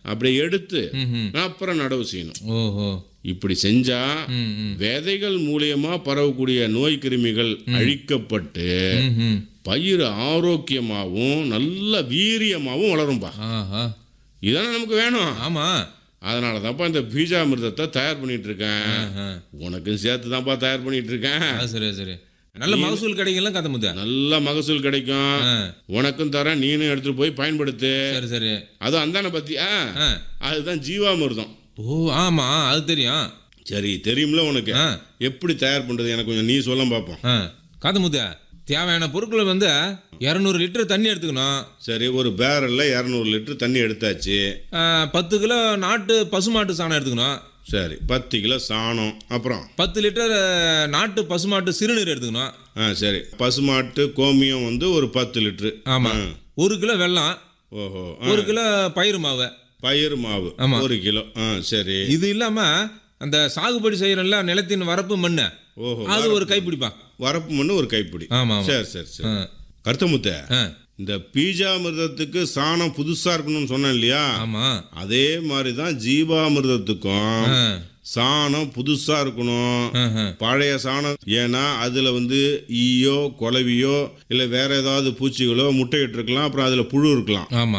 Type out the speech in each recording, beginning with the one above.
அப்படியே எடுத்து ம்ஹும். அப்புறம் நடவு செய்யணும் ஓஹோ இப்படி செஞ்சா ம் ம் விதைகள் மூலியமா பரவக்கூடிய நோய் கிருமிகள் அழிக்கப்பட்டு ம்ஹும். பயிர் ஆரோக்கியமாகவும் நல்ல வீரியமாகவும் வளரும்பா ஆஹா இதானே நமக்கு வேணும் ஆமா அதனால தான்ப்பா இந்த பீஜாமிர்தத்தை தயார் பண்ணிட்டு இருக்கேன் ஆஹா. உனக்கும் சேர்த்து தான்ப்பா தயார் பண்ணிட்டு இருக்கேன் அது சரி சரி நல்ல மகசூல் கிடைக்கல கதை முத்த நல்ல மகசூல் கிடைக்கும் ஆ, உனக்கும் தரேன் நீனும் எடுத்துட்டு போய் பயன்படுத்து சரி சரி அதுவும் அந்தான பத்தியா ஆ. அதுதான் ஜீவாமிர்தம் ஓ ஆமா அது தெரியும் சரி தெரியும்ல உனக்கு ஆ எப்படி தயார் பண்றது எனக்கு கொஞ்சம் நீ சொல்ல பார்ப்போம் ஆ காது முத்த தேவையான பொருட்களை வந்து இரநூறு லிட்டர் தண்ணி எடுத்துக்கணும் சரி ஒரு பேரல்ல இரநூறு லிட்டர் தண்ணி எடுத்தாச்சு ஆ, பத்து கிலோ நாட்டு பசுமாட்டு சாணம் எடுத்துக்கணும் சரி பத்து கிலோ சாணம் அப்புறம் பத்து லிட்டர் அஹ், நாட்டு பசுமாட்டு சிறுநீர் எடுத்துக்கணும் ஆ சரி பசுமாட்டு கோமியம் வந்து ஒரு பத்து லிட்டரு ஆமா ஆ. ஒரு கிலோ வெல்லம் ஓஹோ ஆ, ஒரு கிலோ பயிறு மாவு பயிர் மாவு ஆமா. ஒரு கிலோ ஆ சரி இது இல்லாம அந்த சாகுபடி செய்யறோம்ல நிலத்தின் வரப்பு மண்ணு ஓஹோ அது ஒரு கைப்பிடிப்பா வரப்பு மண்ணு ஒரு கைப்பிடி ஆமா ஆமா சரி சரி சரி ஆ, கருத்தமுத்த ஆ, இந்த பீஜாமிர்தத்துக்கு சாணம் புதுசா இருக்கணும்னு சொன்னேன் இல்லையா ஆமா அதே மாதிரி தான் ஜீவாமிர்தத்துக்கும் ஆ, சாணம் புதுசா இருக்கணும் ஆ, ஆ. பழைய சாணம் ஏன்னா அதுல வந்து ஈயோ குலவியோ இல்ல வேற ஏதாவது பூச்சிகளோ முட்டையிட்டு இருக்கலாம் அப்புறம் அதுல புழு இருக்கலாம் ஆமா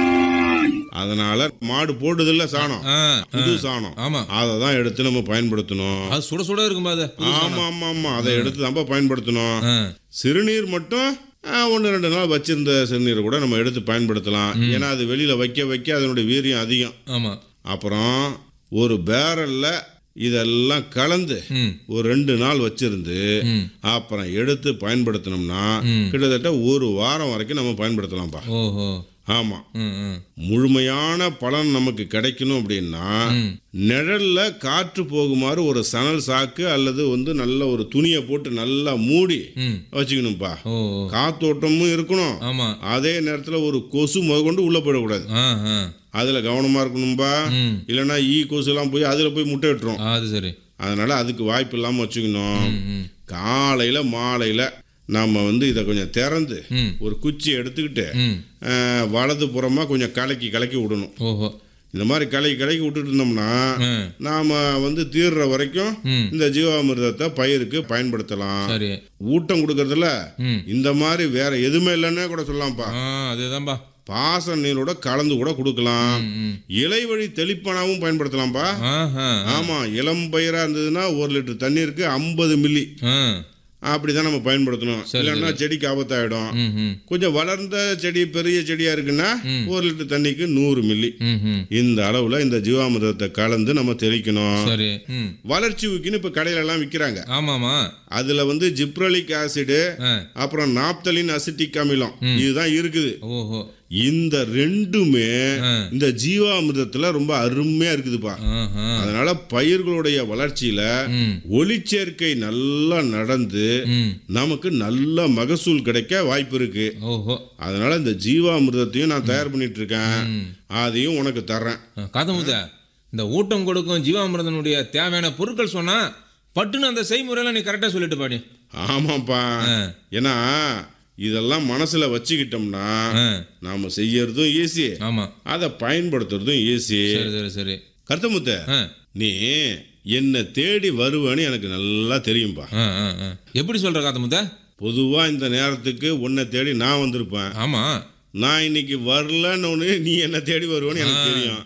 அதனால மாடு போடுதில்ல சாணம் ஆ, புது சாணம் ஆமா அதை தான் எடுத்து நம்ம பயன்படுத்தணும் அது சுட சுட இருக்கும்பா அது ஆமா ஆமா ஆமா அதை எடுத்து நம்ம பயன்படுத்தணும் ஆ, சிறுநீர் மட்டும் ஒன்று ரெண்டு நாள் வச்சிருந்த சிறுநீரை கூட நம்ம எடுத்து பயன்படுத்தலாம் ஏன்னா அது வெளியில வைக்க வைக்க அதனுடைய வீரியம் அதிகம் ஆமா அப்புறம் ஒரு பேரல்ல இதெல்லாம் கலந்து ம் ஒரு ரெண்டு நாள் வச்சிருந்து ம் அப்புறம் எடுத்து பயன்படுத்தினோம்னா ம். கிட்டத்தட்ட ஒரு வாரம் வரைக்கும் நம்ம பயன்படுத்தலாம்ப்பா ஓஹோ ஆமா ம் ம் முழுமையான பலன் நமக்கு கிடைக்கணும் அப்படின்னா ம் நிழல்ல காற்று போகுமாறு ஒரு சணல் சாக்கு அல்லது வந்து நல்ல ஒரு துணியை போட்டு நல்லா மூடி ம் வச்சுக்கணும்ப்பா ஓ ஓ. காத்தோட்டமும் இருக்கணும் ஆமா அதே நேரத்தில் ஒரு கொசு முதற்கொண்டு உள்ள போயிடக்கூடாது ஆ ஆ அதுல கவனமா இருக்கணும்பா ம் இல்லைன்னா ஈ கொசுலாம் போய் அதுல போய் முட்டை விட்டுரும் அது சரி அதனால அதுக்கு வாய்ப்பு இல்லாம வச்சுக்கணும் ம் ம் காலையில மாலையில நாம வந்து இதை கொஞ்சம் திறந்து ம் ஒரு குச்சியை எடுத்துக்கிட்டு ம் அஹ், வலது புறமா கொஞ்சம் கலக்கி கலக்கி விடணும் ஓஹோ இந்த மாதிரி கலக்கி கலக்கி விட்டுட்டு இருந்தோம்னா ம் நாம வந்து தீர்ற வரைக்கும் ம் இந்த ஜீவாமிர்தத்தை பயிருக்கு பயன்படுத்தலாம் சரி ஊட்டம் கொடுக்கறதுல ம் இந்த மாதிரி வேற எதுவுமே இல்லைன்னே கூட சொல்லலாம்ப்பா ஆ அதேதான்பா பாச நீரோட கலந்து கூட கொடுக்கலாம் ம் ம் இலை வழி தெளிப்பானாவும் பயன்படுத்தலாம்ப்பா ஆஹா ஆமா இளம் பயிரா இருந்ததுன்னா ஒரு லிட்டர் தண்ணீருக்கு ஐம்பது மில்லி ஆ அப்படிதான் நம்ம பயன்படுத்தணும் இல்லைன்னா செடிக்கு ஆபத்தாயிடும் ம் ம் கொஞ்சம் வளர்ந்த செடி பெரிய செடியா இருக்குன்னா ஒரு லிட்டர் தண்ணிக்கு நூறு மில்லி ம் ம் இந்த அளவுல இந்த ஜீவாமிர்தத்தை கலந்து நம்ம தெளிக்கணும் சரி ம் வளர்ச்சி ஊக்கின்னு இப்ப கடையில எல்லாம் விக்கிறாங்க ஆமாமா அதுல வந்து ஜிப்ரலிக் ஆசிடு ஆ அப்புறம் நாப்தலின் அசிட்டிக் அமிலம் இதுதான் இருக்குது ஓஹோ இந்த ரெண்டுமே ஆ. இந்த ஜீவாமிர்தத்துல ரொம்ப அருமையா இருக்குதுப்பா ஆஹா அதனால பயிர்களுடைய வளர்ச்சியில ம் ஒளிச்சேர்க்கை நல்லா நடந்து ம் நமக்கு நல்ல மகசூல் கிடைக்க வாய்ப்பு இருக்கு ஓஹோ அதனால இந்த ஜீவாமிர்தத்தையும் நான் தயார் பண்ணிட்டு இருக்கேன் ம் அதையும் உனக்கு தர்றேன் காதமுத இந்த ஊட்டம் கொடுக்கும் ஜீவாமிர்தனுடைய தேவையான பொருட்கள் சொன்னா பட்டுன்னு அந்த செய்முறையெல்லாம் நீ கரெக்டாக சொல்லிட்டு பாடி ஆமாப்பா ஆ ஏன்னா இதெல்லாம் மனசுல வச்சுக்கிட்டோம்னா ஆ நாம செய்யறதும் ஈஸி ஆமா அதை பயன்படுத்துறதும் ஈஸி சரி சரி சரி கருத்தமுத்த ஆ நீ என்னை தேடி வருவேன்னு எனக்கு நல்லா தெரியும்பா ஆ ஆ ஆ எப்படி சொல்ற காதமுத்த பொதுவா இந்த நேரத்துக்கு உன்னை தேடி நான் வந்திருப்பேன் ஆமா நான் இன்னைக்கு வரலன்னு ஒன்று நீ என்ன தேடி வருவேன்னு எனக்கு தெரியும்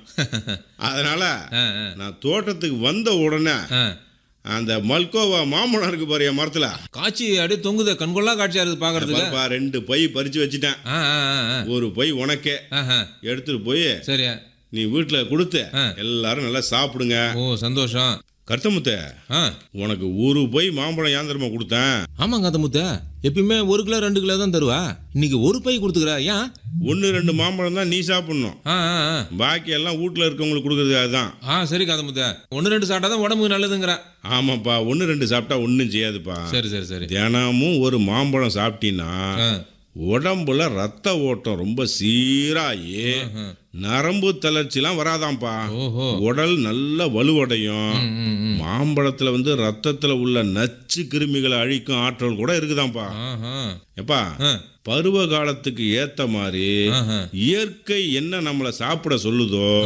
அதனால ஆ ஆ நான் தோட்டத்துக்கு வந்த உடனே ஆ அந்த மல்கோவா மாம்பழம் இருக்கு பாரு என் மரத்துல காட்சி அப்படியே தொங்குத கண்கொள்ளா காட்சியா இருக்குது பாக்குறதுக்கு பாருப்பா, ரெண்டு பை பறிச்சு வச்சுட்டேன் ஆ ஆ ஆ ஆ ஒரு பை உனக்கே ஆஹா எடுத்துட்டு போய் சரி நீ வீட்டுல கொடுத்து ஆ. எல்லாரும் நல்லா சாப்பிடுங்க ஓ சந்தோஷம் கருத்தமுத்த ஆ உனக்கு ஒரு பை மாம்பழம் ஏந்திரமா கொடுத்தேன் ஆமாங்க காதமுத்த எப்பயுமே ஒரு கிலோ ரெண்டு கிலோ தான் தருவா இன்னைக்கு ஒரு பை கொடுத்துக்கிறா ஏன் ஒன்று ரெண்டு மாம்பழம் தான் நீ சாப்பிடணும் ஆ ஆ ஆ பாக்கி எல்லாம் வீட்டில் இருக்கவங்களுக்கு கொடுக்குறது அதுதான் ஆ சரி காதமுத்த ஒன்று ரெண்டு சாப்பிட்டா தான் உடம்புக்கு நல்லதுங்கிறா ஆமாப்பா ஒன்று ரெண்டு சாப்பிட்டா ஒன்றும் செய்யாதுப்பா சரி சரி சரி தினமும் ஒரு மாம்பழம் சாப்பிட்டீன்னா ஆ உடம்புல ரத்த ஓட்டம் ரொம்ப சீராகி ஆஹா. நரம்பு தளர்ச்சிலாம் வராதாம்ப்பா ஓஹோ உடல் நல்ல வலுவடையும் ம், ம், ம். மாம்பழத்துல வந்து ரத்தத்துல உள்ள நச்சு கிருமிகளை அழிக்கும் ஆற்றல் கூட இருக்குதாம்ப்பா ஆஹா. எப்பா ஆ, பருவ காலத்துக்கு ஏத்த மாதிரி ஆஹா. இயற்கை என்ன நம்மளை சாப்பிட சொல்லுதோ